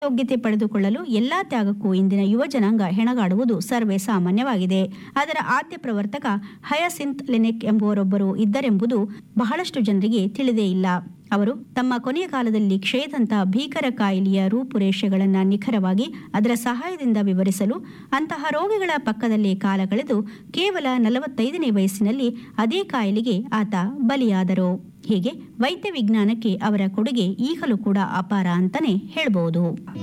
ಯೋಗ್ಯತೆ ಪಡೆದುಕೊಳ್ಳಲು ಎಲ್ಲಾ ತ್ಯಾಗಕ್ಕೂ ಇಂದಿನ ಯುವ ಜನಾಂಗ ಹೆಣಗಾಡುವುದು ಸರ್ವೇ ಸಾಮಾನ್ಯವಾಗಿದೆ ಅದರ ಆದ್ಯ ಪ್ರವರ್ತಕ ಹಯಸಿಂತ್ ಲೆನೆಕ್ ಎಂಬುವರೊಬ್ಬರು ಇದ್ದರೆಂಬುದು ಬಹಳಷ್ಟು ಜನರಿಗೆ ತಿಳಿದೇ ಇಲ್ಲ ಅವರು ತಮ್ಮ ಕೊನೆಯ ಕಾಲದಲ್ಲಿ ಕ್ಷಯದಂಥ ಭೀಕರ ಕಾಯಿಲೆಯ ರೂಪುರೇಷೆಗಳನ್ನು ನಿಖರವಾಗಿ ಅದರ ಸಹಾಯದಿಂದ ವಿವರಿಸಲು ಅಂತಹ ರೋಗಿಗಳ ಪಕ್ಕದಲ್ಲಿ ಕಾಲ ಕಳೆದು ಕೇವಲ ನಲವತ್ತೈದನೇ ವಯಸ್ಸಿನಲ್ಲಿ ಅದೇ ಕಾಯಿಲೆಗೆ ಆತ ಬಲಿಯಾದರು ಹೀಗೆ ವೈದ್ಯ ವಿಜ್ಞಾನಕ್ಕೆ ಅವರ ಕೊಡುಗೆ ಈಗಲೂ ಕೂಡ ಅಪಾರ ಅಂತಾನೆ ಹೇಳ್ಬೋದು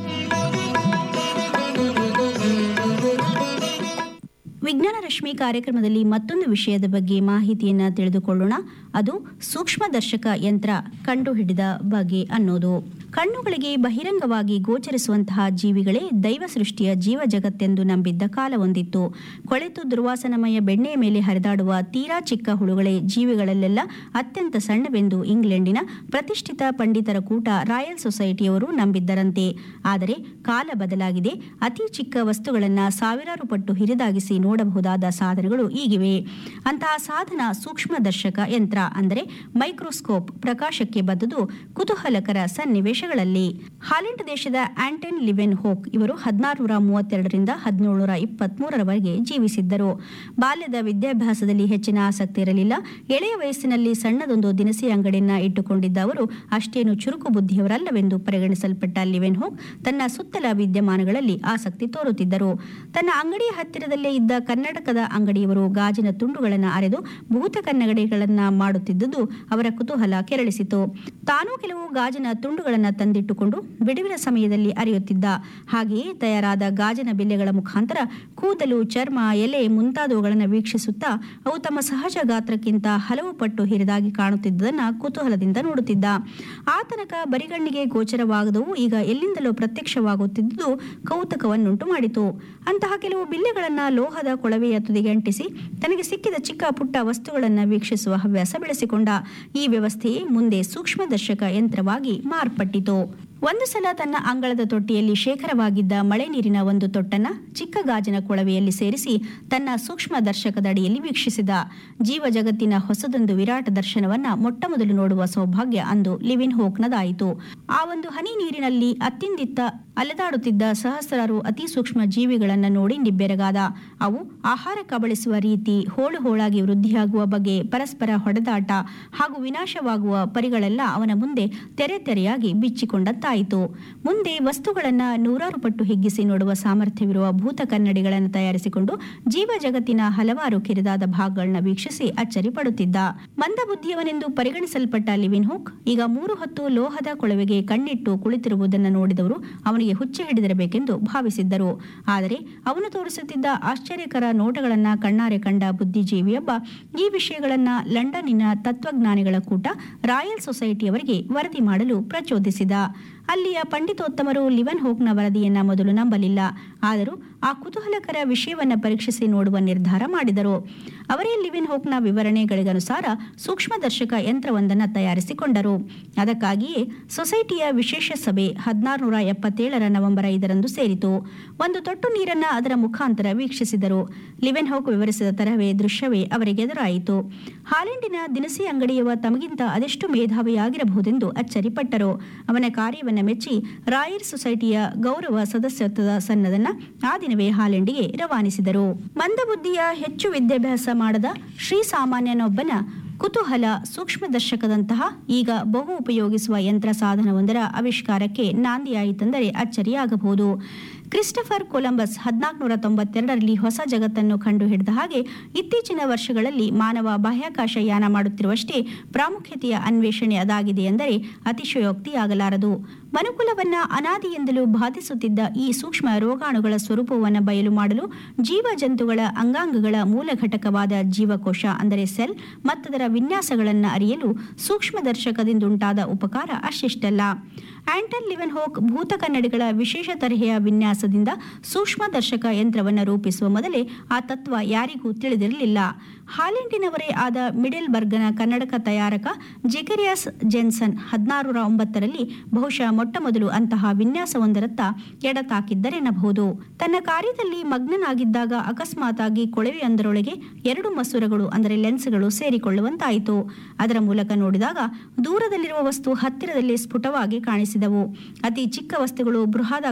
ವಿಜ್ಞಾನ ರಶ್ಮಿ ಕಾರ್ಯಕ್ರಮದಲ್ಲಿ ಮತ್ತೊಂದು ವಿಷಯದ ಬಗ್ಗೆ ಮಾಹಿತಿಯನ್ನ ತಿಳಿದುಕೊಳ್ಳೋಣ ಅದು ಸೂಕ್ಷ್ಮದರ್ಶಕ ಯಂತ್ರ ಕಂಡುಹಿಡಿದ ಬಗ್ಗೆ ಅನ್ನೋದು ಕಣ್ಣುಗಳಿಗೆ ಬಹಿರಂಗವಾಗಿ ಗೋಚರಿಸುವಂತಹ ಜೀವಿಗಳೇ ದೈವ ಸೃಷ್ಟಿಯ ಜೀವ ಜಗತ್ತೆಂದು ನಂಬಿದ್ದ ಕಾಲವೊಂದಿತ್ತು ಕೊಳೆತು ದುರ್ವಾಸನಮಯ ಬೆಣ್ಣೆಯ ಮೇಲೆ ಹರಿದಾಡುವ ತೀರಾ ಚಿಕ್ಕ ಹುಳುಗಳೇ ಜೀವಿಗಳಲ್ಲೆಲ್ಲ ಅತ್ಯಂತ ಸಣ್ಣವೆಂದು ಇಂಗ್ಲೆಂಡಿನ ಪ್ರತಿಷ್ಠಿತ ಪಂಡಿತರ ಕೂಟ ರಾಯಲ್ ಸೊಸೈಟಿಯವರು ನಂಬಿದ್ದರಂತೆ ಆದರೆ ಕಾಲ ಬದಲಾಗಿದೆ ಅತಿ ಚಿಕ್ಕ ವಸ್ತುಗಳನ್ನ ಸಾವಿರಾರು ಪಟ್ಟು ಹಿರಿದಾಗಿಸಿ ನೋಡಬಹುದಾದ ಸಾಧನಗಳು ಈಗಿವೆ ಅಂತಹ ಸಾಧನ ಸೂಕ್ಷ್ಮದರ್ಶಕ ಯಂತ್ರ ಅಂದರೆ ಮೈಕ್ರೋಸ್ಕೋಪ್ ಪ್ರಕಾಶಕ್ಕೆ ಬದ್ದುದು ಕುತೂಹಲಕರ ಸನ್ನಿವೇಶಗಳಲ್ಲಿ ಹಾಲೆಂಡ್ ದೇಶದ ಆಂಟನ್ ಲಿವೆನ್ ಹೋಕ್ ಇವರು ಹದಿನಾರುನೂರ ಮೂವತ್ತೆರಡರಿಂದ ಹದಿನೇಳುನೂರ ಇಪ್ಪತ್ಮೂರರವರೆಗೆ ಜೀವಿಸಿದ್ದರು ಬಾಲ್ಯದ ವಿದ್ಯಾಭ್ಯಾಸದಲ್ಲಿ ಹೆಚ್ಚಿನ ಆಸಕ್ತಿ ಇರಲಿಲ್ಲ ಎಳೆಯ ವಯಸ್ಸಿನಲ್ಲಿ ಸಣ್ಣದೊಂದು ದಿನಸಿ ಅಂಗಡಿಯನ್ನ ಇಟ್ಟುಕೊಂಡಿದ್ದ ಅವರು ಅಷ್ಟೇನು ಚುರುಕು ಬುದ್ಧಿಯವರಲ್ಲವೆಂದು ಪರಿಗಣಿಸಲ್ಪಟ್ಟ ಲಿವೆನ್ ಹೋಕ್ ತನ್ನ ಸುತ್ತಲ ವಿದ್ಯಮಾನಗಳಲ್ಲಿ ಆಸಕ್ತಿ ತೋರುತ್ತಿದ್ದರು ತನ್ನ ಅಂಗಡಿಯ ಹತ್ತಿರದಲ್ಲೇ ಇದ್ದ ಕನ್ನಡಕದ ಅಂಗಡಿಯವರು ಗಾಜಿನ ತುಂಡುಗಳನ್ನು ಅರೆದು ಭೂತ ಕನ್ನಡಿಗಳನ್ನ ಮಾಡುತ್ತಿದ್ದುದು ಅವರ ಕುತೂಹಲ ಕೆರಳಿಸಿತು ತಾನೂ ಕೆಲವು ಗಾಜಿನ ತುಂಡುಗಳನ್ನು ತಂದಿಟ್ಟುಕೊಂಡು ಬಿಡುವಿನ ಸಮಯದಲ್ಲಿ ಅರಿಯುತ್ತಿದ್ದ ಹಾಗೆಯೇ ತಯಾರಾದ ಗಾಜಿನ ಬಿಲ್ಲೆಗಳ ಮುಖಾಂತರ ಕೂದಲು ಚರ್ಮ ಎಲೆ ಮುಂತಾದವುಗಳನ್ನು ವೀಕ್ಷಿಸುತ್ತಾ ಅವು ತಮ್ಮ ಸಹಜ ಗಾತ್ರಕ್ಕಿಂತ ಹಲವು ಪಟ್ಟು ಹಿರಿದಾಗಿ ಕಾಣುತ್ತಿದ್ದುದನ್ನ ಕುತೂಹಲದಿಂದ ನೋಡುತ್ತಿದ್ದ ಆತನಕ ಬರಿಗಣ್ಣಿಗೆ ಗೋಚರವಾಗದವು ಈಗ ಎಲ್ಲಿಂದಲೋ ಪ್ರತ್ಯಕ್ಷವಾಗುತ್ತಿದ್ದುದು ಕೌತುಕವನ್ನುಂಟು ಮಾಡಿತು ಅಂತಹ ಕೆಲವು ಬಿಲ್ಲೆಗಳನ್ನ ಲೋಹದ ಕೊಳವೆಯ ತುದಿಗೆ ಅಂಟಿಸಿ ತನಗೆ ಸಿಕ್ಕಿದ ಚಿಕ್ಕ ಪುಟ್ಟ ವಸ್ತುಗಳನ್ನು ವೀಕ್ಷಿಸುವ ಹವ್ಯಾಸ ಬೆಳೆಸಿಕೊಂಡ ಈ ವ್ಯವಸ್ಥೆಯೇ ಮುಂದೆ ಸೂಕ್ಷ್ಮದರ್ಶಕ ಯಂತ್ರವಾಗಿ ಮಾರ್ಪಟ್ಟಿತು ಒಂದು ಸಲ ತನ್ನ ಅಂಗಳದ ತೊಟ್ಟಿಯಲ್ಲಿ ಶೇಖರವಾಗಿದ್ದ ಮಳೆ ನೀರಿನ ಒಂದು ತೊಟ್ಟನ್ನ ಚಿಕ್ಕ ಗಾಜಿನ ಕೊಳವೆಯಲ್ಲಿ ಸೇರಿಸಿ ತನ್ನ ಸೂಕ್ಷ್ಮ ದರ್ಶಕದ ಅಡಿಯಲ್ಲಿ ವೀಕ್ಷಿಸಿದ ಜೀವ ಜಗತ್ತಿನ ಹೊಸದೊಂದು ವಿರಾಟ ದರ್ಶನವನ್ನ ಮೊಟ್ಟ ಮೊದಲು ನೋಡುವ ಸೌಭಾಗ್ಯ ಅಂದು ಲಿವಿನ್ ಹೋಕ್ನದಾಯಿತು ಆ ಒಂದು ಹನಿ ನೀರಿನಲ್ಲಿ ಅತ್ತಿಂದಿತ್ತ ಅಲೆದಾಡುತ್ತಿದ್ದ ಸಹಸ್ರಾರು ಅತಿ ಸೂಕ್ಷ್ಮ ಜೀವಿಗಳನ್ನ ನೋಡಿ ನಿಬ್ಬೆರಗಾದ ಅವು ಆಹಾರ ಕಬಳಿಸುವ ರೀತಿ ಹೋಳು ಹೋಳಾಗಿ ವೃದ್ಧಿಯಾಗುವ ಬಗ್ಗೆ ಪರಸ್ಪರ ಹೊಡೆದಾಟ ಹಾಗೂ ವಿನಾಶವಾಗುವ ಪರಿಗಳೆಲ್ಲ ಅವನ ಮುಂದೆ ತೆರೆ ತೆರೆಯಾಗಿ ಬಿಚ್ಚಿಕೊಂಡಂತಾಯಿತು ಮುಂದೆ ವಸ್ತುಗಳನ್ನ ನೂರಾರು ಪಟ್ಟು ಹಿಗ್ಗಿಸಿ ನೋಡುವ ಸಾಮರ್ಥ್ಯವಿರುವ ಭೂತ ಕನ್ನಡಿಗಳನ್ನು ತಯಾರಿಸಿಕೊಂಡು ಜೀವ ಜಗತ್ತಿನ ಹಲವಾರು ಕಿರಿದಾದ ಭಾಗಗಳನ್ನ ವೀಕ್ಷಿಸಿ ಅಚ್ಚರಿ ಪಡುತ್ತಿದ್ದ ಮಂದಬುದ್ಧಿಯವನೆಂದು ಪರಿಗಣಿಸಲ್ಪಟ್ಟ ಲಿವಿನ್ ಹುಕ್ ಈಗ ಮೂರು ಹೊತ್ತು ಲೋಹದ ಕೊಳವೆಗೆ ಕಣ್ಣಿಟ್ಟು ಕುಳಿತಿರುವುದನ್ನು ನೋಡಿದವರು ಅವನಿಗೆ ಹುಚ್ಚೆ ಹಿಡಿದಿರಬೇಕೆಂದು ಭಾವಿಸಿದ್ದರು ಆದರೆ ಅವನು ತೋರಿಸುತ್ತಿದ್ದ ಆಶ್ಚರ್ಯಕರ ನೋಟಗಳನ್ನ ಕಣ್ಣಾರೆ ಕಂಡ ಬುದ್ಧಿಜೀವಿಯೊಬ್ಬ ಈ ವಿಷಯಗಳನ್ನ ಲಂಡನ್ನಿನ ತತ್ವಜ್ಞಾನಿಗಳ ಕೂಟ ರಾಯಲ್ ಸೊಸೈಟಿಯವರಿಗೆ ವರದಿ ಮಾಡಲು ಪ್ರಚೋದಿಸಿದ ಅಲ್ಲಿಯ ಪಂಡಿತೋತ್ತಮರು ಲಿವನ್ ಹೋಕ್ನ ವರದಿಯನ್ನ ಮೊದಲು ನಂಬಲಿಲ್ಲ ಆದರೂ ಆ ಕುತೂಹಲಕರ ವಿಷಯವನ್ನ ಪರೀಕ್ಷಿಸಿ ನೋಡುವ ನಿರ್ಧಾರ ಮಾಡಿದರು ಅವರೇ ಲಿವಿನ್ ಹೋಕ್ನ ವಿವರಣೆಗಳಿಗನುಸಾರ ಸೂಕ್ಷ್ಮದರ್ಶಕ ಯಂತ್ರವೊಂದನ್ನು ತಯಾರಿಸಿಕೊಂಡರು ಅದಕ್ಕಾಗಿಯೇ ಸೊಸೈಟಿಯ ವಿಶೇಷ ಸಭೆ ಹದಿನಾರುನೂರ ಎಪ್ಪತ್ತೇಳರ ನವೆಂಬರ್ ಐದರಂದು ಸೇರಿತು ಒಂದು ತೊಟ್ಟು ನೀರನ್ನ ಅದರ ಮುಖಾಂತರ ವೀಕ್ಷಿಸಿದರು ಲಿವೆನ್ ಹೋಕ್ ವಿವರಿಸಿದ ತರವೇ ದೃಶ್ಯವೇ ಅವರಿಗೆ ಎದುರಾಯಿತು ಹಾಲೆಂಡಿನ ದಿನಸಿ ಅಂಗಡಿಯವ ತಮಗಿಂತ ಅದೆಷ್ಟು ಮೇಧಾವಿಯಾಗಿರಬಹುದೆಂದು ಅಚ್ಚರಿಪಟ್ಟರು ಅವನ ಕಾರ್ಯವನ್ನು ಮೆಚ್ಚಿ ರಾಯಲ್ ಸೊಸೈಟಿಯ ಗೌರವ ಸದಸ್ಯತ್ವದ ಸನ್ನದನ್ನ ಆ ದಿನವೇ ಹಾಲೆಂಡಿಗೆ ರವಾನಿಸಿದರು ಮಂದಬುದ್ಧಿಯ ಹೆಚ್ಚು ವಿದ್ಯಾಭ್ಯಾಸ ಮಾಡದ ಶ್ರೀಸಾಮಾನ್ಯನೊಬ್ಬನ ಕುತೂಹಲ ಸೂಕ್ಷ್ಮದರ್ಶಕದಂತಹ ಈಗ ಬಹು ಉಪಯೋಗಿಸುವ ಯಂತ್ರ ಸಾಧನವೊಂದರ ಆವಿಷ್ಕಾರಕ್ಕೆ ನಾಂದಿಯಾಯಿತೆಂದರೆ ಅಚ್ಚರಿಯಾಗಬಹುದು ಕ್ರಿಸ್ಟಫರ್ ಕೊಲಂಬಸ್ ಹದಿನಾಲ್ಕುನೂರ ತೊಂಬತ್ತೆರಡರಲ್ಲಿ ಹೊಸ ಜಗತ್ತನ್ನು ಕಂಡುಹಿಡಿದ ಹಾಗೆ ಇತ್ತೀಚಿನ ವರ್ಷಗಳಲ್ಲಿ ಮಾನವ ಬಾಹ್ಯಾಕಾಶ ಯಾನ ಮಾಡುತ್ತಿರುವಷ್ಟೇ ಪ್ರಾಮುಖ್ಯತೆಯ ಅನ್ವೇಷಣೆ ಅದಾಗಿದೆ ಎಂದರೆ ಅತಿಶಯೋಕ್ತಿಯಾಗಲಾರದು ಮನುಕುಲವನ್ನ ಅನಾದಿಯಿಂದಲೂ ಬಾಧಿಸುತ್ತಿದ್ದ ಈ ಸೂಕ್ಷ್ಮ ರೋಗಾಣುಗಳ ಸ್ವರೂಪವನ್ನು ಬಯಲು ಮಾಡಲು ಜೀವ ಜಂತುಗಳ ಅಂಗಾಂಗಗಳ ಮೂಲ ಘಟಕವಾದ ಜೀವಕೋಶ ಅಂದರೆ ಸೆಲ್ ಮತ್ತದರ ವಿನ್ಯಾಸಗಳನ್ನು ಅರಿಯಲು ಸೂಕ್ಷ್ಮದರ್ಶಕದಿಂದುಂಟಾದ ಉಪಕಾರ ಅಷ್ಟಿಷ್ಟಲ್ಲ ಆಂಟನ್ ಲಿವೆನ್ ಹೋಕ್ ಭೂತ ಕನ್ನಡಿಗಳ ವಿಶೇಷ ತರಹೆಯ ವಿನ್ಯಾಸದಿಂದ ಸೂಕ್ಷ್ಮದರ್ಶಕ ಯಂತ್ರವನ್ನು ರೂಪಿಸುವ ಮೊದಲೇ ಆ ತತ್ವ ಯಾರಿಗೂ ತಿಳಿದಿರಲಿಲ್ಲ ಹಾಲೆಂಡಿನವರೇ ಆದ ಮಿಡೆಲ್ ಬರ್ಗನ ಕನ್ನಡಕ ತಯಾರಕ ಜೆಕರಿಯಾಸ್ ಜೆನ್ಸನ್ ಹದಿನಾರುರ ಒಂಬತ್ತರಲ್ಲಿ ಬಹುಶಃ ಮೊಟ್ಟ ಮೊದಲು ಅಂತಹ ವಿನ್ಯಾಸವೊಂದರತ್ತ ಎಡತಾಕಿದ್ದರೆನ್ನಬಹುದು ತನ್ನ ಕಾರ್ಯದಲ್ಲಿ ಮಗ್ನನಾಗಿದ್ದಾಗ ಅಕಸ್ಮಾತಾಗಿ ಕೊಳವೆಯೊಂದರೊಳಗೆ ಎರಡು ಮಸೂರಗಳು ಅಂದರೆ ಲೆನ್ಸ್ಗಳು ಸೇರಿಕೊಳ್ಳುವಂತಾಯಿತು ಅದರ ಮೂಲಕ ನೋಡಿದಾಗ ದೂರದಲ್ಲಿರುವ ವಸ್ತು ಹತ್ತಿರದಲ್ಲಿ ಸ್ಫುಟವಾಗಿ ಕಾಣಿಸಿದವು ಅತಿ ಚಿಕ್ಕ ವಸ್ತುಗಳು ಬೃಹದ